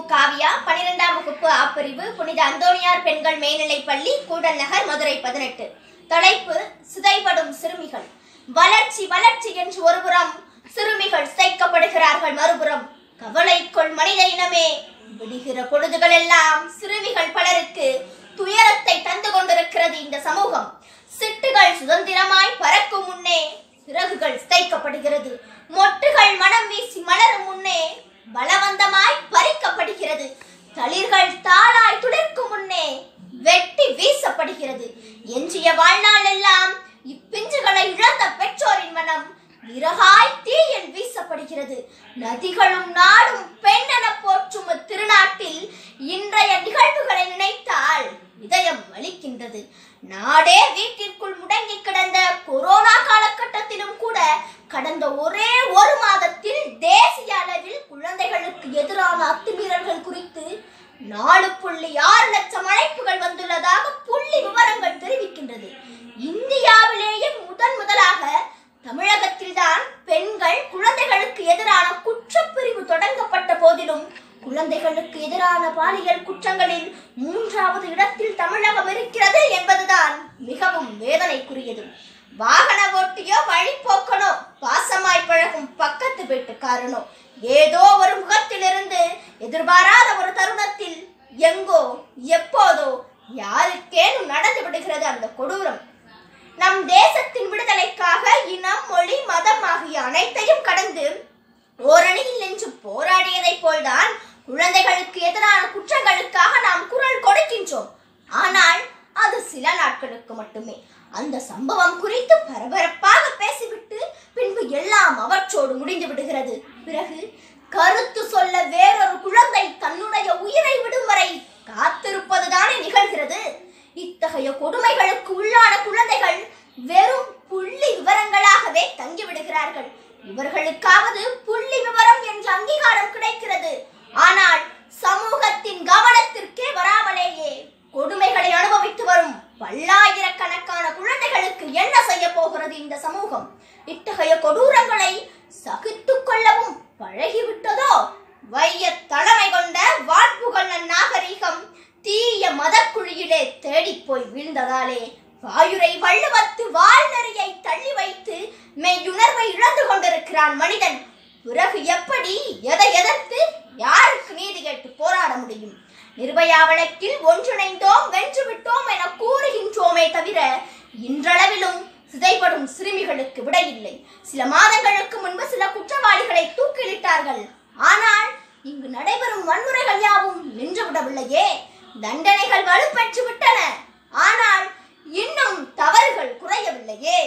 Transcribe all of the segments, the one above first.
காவியா பனிரெண்டாம் வகுப்பு ஆப்பிரிவு புனித அந்தோனியார் பெண்கள் மேல்நிலைப் பள்ளி கூடல் நகர் மதுரை பதினெட்டு தலைப்பு சிதைபடும் சிறுமிகள் வளர்ச்சி வளர்ச்சி என்று ஒருபுறம் சிறுமிகள் சிதைக்கப்படுகிறார்கள் மறுபுறம் கவலை கொள் மனித இனமே விடுகிற பொழுதுகள் எல்லாம் சிறுமிகள் பலருக்கு துயரத்தை தந்து கொண்டிருக்கிறது இந்த சமூகம் சிட்டுகள் சுதந்திரமாய் பறக்கும் முன்னே சிறகுகள் சிதைக்கப்படுகிறது மொட்டுகள் மனம் வீசி மலரும் முன்னே பலவந்தமாய் பறிக்கப்படுகிறது தளிர்கள் தாளாய் துளிர்க்கும் முன்னே வெட்டி வீசப்படுகிறது எஞ்சிய வாழ்நாள் எல்லாம் இப்பிஞ்சுகளை இழந்த பெற்றோரின் மனம் விறகாய் தீயில் வீசப்படுகிறது நதிகளும் நாடும் பெண்ணென போற்றும் திருநாட்டில் இன்றைய நிகழ்வுகளை நினைத்தால் இதயம் வலிக்கின்றது நாடே வீட்டிற்குள் முடங்கி கிடந்த கொரோனா காலகட்டத்திலும் கூட கடந்த ஒரே ஒரு மாதத்தில் தேசிய அளவில் குழந்தைகளுக்கு எதிரான அத்துமீறல்கள் குறித்து நாலு புள்ளி ஆறு லட்சம் அழைப்புகள் வந்துள்ளதாக புள்ளி விவரங்கள் தெரிவிக்கின்றது இந்தியாவிலேயே முதன் முதலாக தமிழகத்தில்தான் பெண்கள் குழந்தைகளுக்கு எதிரான குற்றப்பிரிவு தொடங்கப்பட்ட போதிலும் குழந்தைகளுக்கு எதிரான பாலியல் குற்றங்களில் மூன்றாவது இடத்தில் தமிழகம் இருக்கிறது என்பதுதான் மிகவும் வேதனைக்குரியது வாகன ஓட்டியோ வழிபோக்கனோ பாசமாய் பழகும் பக்கத்து வீட்டுக்காரனோ ஏதோ ஒரு முகத்திலிருந்து எதிர்பாராத ஒரு தருணத்தில் எங்கோ எப்போதோ யாருக்கேனும் நடந்து விடுகிறது அந்த கொடூரம் நம் தேசத்தின் விடுதலைக்காக இனம் மொழி மதம் ஆகிய அனைத்தையும் கடந்து ஓரணியில் நின்று போராடியதைப் போல்தான் குழந்தைகளுக்கு எதிரான குற்றங்களுக்காக நாம் குரல் கொடுக்கின்றோம் ஆனால் அது சில நாட்களுக்கு மட்டுமே அந்த சம்பவம் குறித்து பரபரப்பாக பேசிவிட்டு பின்பு எல்லாம் அவற்றோடு முடிந்து விடுகிறது பிறகு கருத்து சொல்ல வேறொரு குழந்தை தன்னுடைய உயிரை விடும் வரை காத்திருப்பதுதானே நிகழ்கிறது இத்தகைய கொடுமைகளுக்கு உள்ளான குழந்தைகள் வெறும் புள்ளி விவரங்களாகவே தங்கிவிடுகிறார்கள் இவர்களுக்காவது புள்ளி விவரம் என்ற அங்கீகாரம் கிடைக்கிறது ஆனால் சமூகத்தின் கவனத்திற்கே வராமலேயே கொடுமைகளை அனுபவித்து வரும் பல்லாயிரக்கணக்கான குழந்தைகளுக்கு என்ன செய்ய போகிறது இந்த சமூகம் இத்தகைய கொடூரங்களை சகித்துக் கொள்ளவும் பழகிவிட்டதோ வைய தலைமை கொண்ட வாட்புகழ் நாகரீகம் தீய மதக்குழியிலே தேடிப் போய் வீழ்ந்ததாலே வாயுரை வள்ளுவத்து வாழ்நெறியை தள்ளி வைத்து மெய்யுணர்வை இழந்து கொண்டிருக்கிறான் மனிதன் பிறகு எப்படி எதை எதிர்த்து யாருக்கு நீதி கேட்டு போராட முடியும் நிர்பயா வழக்கில் ஒன்றிணைந்தோம் வென்று விட்டோம் என கூறுகின்றோமே தவிர இன்றளவிலும் சிதைப்படும் சிறுமிகளுக்கு விடையில்லை சில மாதங்களுக்கு முன்பு சில குற்றவாளிகளை தூக்கிலிட்டார்கள் ஆனால் இங்கு நடைபெறும் வன்முறைகள் யாவும் நின்றுவிடவில்லையே தண்டனைகள் வலுப்பெற்று விட்டன ஆனால் இன்னும் தவறுகள் குறையவில்லையே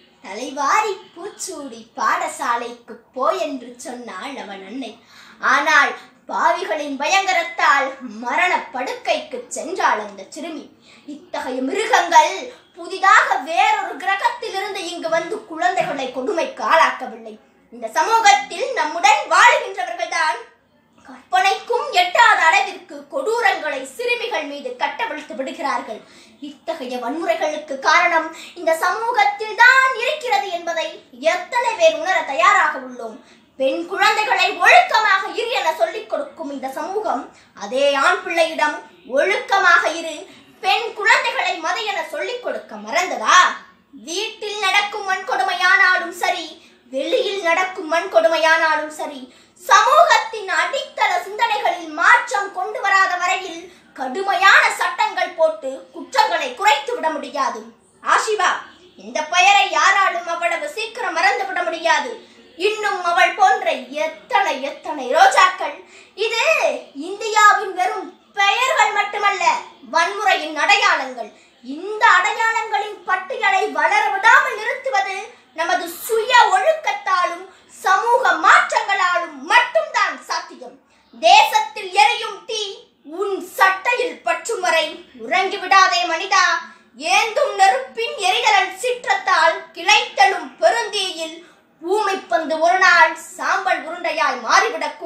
தலைவாரி பூச்சூடி பாடசாலைக்கு போ என்று சொன்னாள் அவன் அன்னை ஆனால் பாவிகளின் பயங்கரத்தால் மரண படுக்கைக்கு சென்றாள் அந்த சிறுமி இத்தகைய மிருகங்கள் புதிதாக வேறொரு கிரகத்திலிருந்து இங்கு வந்து குழந்தைகளை கொடுமைக்கு ஆளாக்கவில்லை இந்த சமூகத்தில் நம்முடன் வாழுகின்றவர்கள்தான் கற்பனைக்கும் எட்டாத அளவிற்கு கொடூரங்களை சிறுமிகள் மீது கட்டவிழ்த்து விடுகிறார்கள் இத்தகைய வன்முறைகளுக்கு காரணம் இந்த சமூகத்தில் தான் இருக்கிறது என்பதை எத்தனை பேர் உணர தயாராக உள்ளோம் பெண் குழந்தைகளை ஒழுக்கமாக இரு என சொல்லிக் கொடுக்கும் இந்த சமூகம் அதே ஆண் பிள்ளையிடம் ஒழுக்கமாக இரு பெண் குழந்தைகளை மத என சொல்லிக் கொடுக்க மறந்ததா வீட்டில் நடக்கும் வன்கொடுமையானாலும் சரி வெளியில் நடக்கும் வன்கொடுமையானாலும் சரி சமூகத்தின் அடித்தள சிந்தனைகளில் மாற்றம் கொண்டு வராத வரையில் கடுமையான சட்டங்கள் போட்டு குற்றங்களை குறைத்து விட முடியாது ஆஷிவா இந்த பெயரை யாராலும் அவ்வளவு சீக்கிரம் மறந்து விட முடியாது இன்னும் அவள் போன்ற எத்தனை எத்தனை ரோஜாக்கள் இது இந்தியாவின் வெறும் பெயர்கள் மட்டுமல்ல வன்முறையின் அடையாளங்கள் இந்த அடையாளங்களின் பட்டியலை வளர விடாமல் நிறுத்துவது நமது சுய ஒழுக்கத்தாலும் சமூக மாற்றங்களாலும் மட்டும்தான் சாத்தியம் தேசத்தில் எரியும் தீ உன் சட்டையில் பற்றும் வரை உறங்கி விடாதே மனிதா ஏந்தும் நெருப்பின் எரிதலன் சிற்றத்தால் கிளைத்தலும் பெருந்தீயில் பூமிப்பந்து ஒரு நாள் சாம்பல் உருண்டையாய் மாறிவிடக்